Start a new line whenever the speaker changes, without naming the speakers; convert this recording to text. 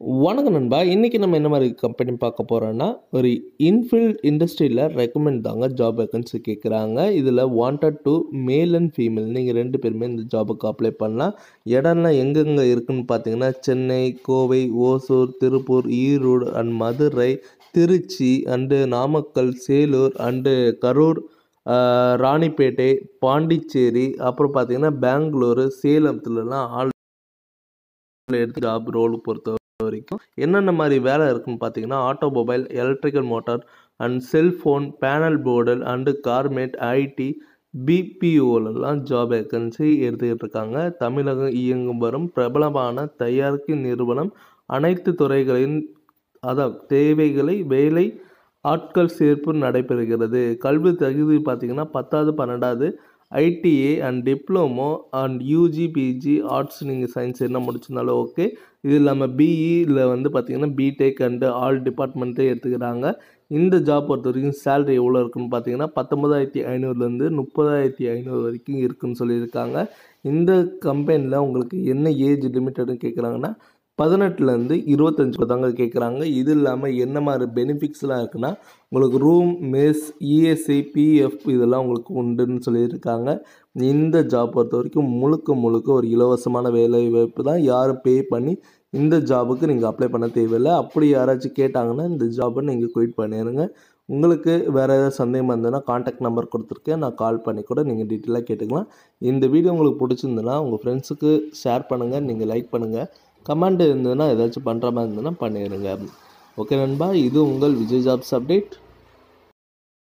வணக்கம் நண்பா இன்றைக்கி நம்ம என்ன மாதிரி கம்பெனி பார்க்க போகிறோன்னா ஒரு இன்ஃபீல்ட் இண்டஸ்ட்ரியில் ரெக்கமெண்ட் தாங்க ஜாப் வேக்கன்சி கேட்குறாங்க இதில் wanted to male and female நீங்கள் ரெண்டு பேருமே இந்த ஜாபுக்கு அப்ளை பண்ணலாம் இடம்லாம் எங்கெங்கே இருக்குன்னு பார்த்தீங்கன்னா Chennai Kovai Hosur Tiruppur Erode and Madurai Tiruchi and Namakkal Selur and Karur ஆஹ், ராணிப்பேட்டை பாண்டிச்சேரி அப்புறம் பார்த்தீங்கன்னா பெங்களூரு சேலத்துலலாம் ஆல் எடுத்து ஜாப் ரோல் பொறுத்த வரைக்கும் என்னென்ன மாதிரி வேலை இருக்குன்னு பார்த்தீங்கன்னா automobile electrical motor and cellphone panel board and garment IT பிபிஓலெல்லாம் ஜாப் வேக்கன்சி எடுத்துக்கிட்டு இருக்காங்க தமிழகம் இயங்கும் வரும் பிரபலமான தயாரிக்கும் நிறுவனம் அனைத்து துறைகளின் அதான் தேவைகளை வேலை ஆட்கள் சேர்ப்பு நடைபெறுகிறது கல்வி தகுதி பார்த்தீங்கன்னா பத்தாவது பன்னெண்டாவது ITA and diploma and UG PG arts நீங்கள் சயின்ஸ் என்ன முடிச்சிருந்தாலும் ஓகே இது இல்லாமல் பிஇயில் வந்து பார்த்தீங்கன்னா பிடெக் அண்டு ஆல் டிபார்ட்மெண்ட்டே எடுத்துக்கிறாங்க இந்த ஜாப் பொறுத்த வரைக்கும் சேலரி எவ்வளோ இருக்குன்னு பார்த்தீங்கன்னா பத்தொம்பதாயிரத்தி ஐநூறுலேருந்து முப்பதாயிரத்தி ஐநூறு வரைக்கும் இருக்குன்னு சொல்லியிருக்காங்க இந்த கம்பெனியில் உங்களுக்கு என்ன ஏஜ் லிமிட்டட்னு கேட்குறாங்கன்னா பதினெட்டுலேருந்து இருபத்தஞ்சு தாங்க கேட்குறாங்க இது இல்லாமல் என்ன மாதிரி பெனிஃபிட்ஸ்லாம் இருக்குன்னா உங்களுக்கு ரூம் மெஸ் இஎஸ்ஐ பிஎஃப் இதெல்லாம் உங்களுக்கு உண்டுன்னு சொல்லியிருக்காங்க இந்த ஜாப் பொறுத்த வரைக்கும் முழுக்க முழுக்க ஒரு இலவசமான வேலை வாய்ப்பு தான் யாரும் பே பண்ணி இந்த ஜாபுக்கு நீங்கள் அப்ளை பண்ண தேவையில்லை அப்படி யாராச்சும் கேட்டாங்கன்னா இந்த ஜாபை நீங்கள் குயிட் பண்ணிடுங்க உங்களுக்கு வேறு ஏதாவது சந்தேகம் இருந்ததுன்னா காண்டாக்ட் நம்பர் கொடுத்துருக்கேன் நான் கால் பண்ணி கூட நீங்கள் டீட்டெயிலாக கேட்டுக்கலாம் இந்த வீடியோ உங்களுக்கு பிடிச்சிருந்ததுன்னா உங்கள் ஃப்ரெண்ட்ஸுக்கு ஷேர் பண்ணுங்கள் நீங்கள் லைக் பண்ணுங்கள் கமெண்ட் இருந்ததுன்னா ஏதாச்சும் பண்ணுற மாதிரி இருந்ததுன்னா பண்ணிடுங்க ஓகே நண்பா இது உங்கள் விஜய் ஜாப்ஸ் அப்டேட்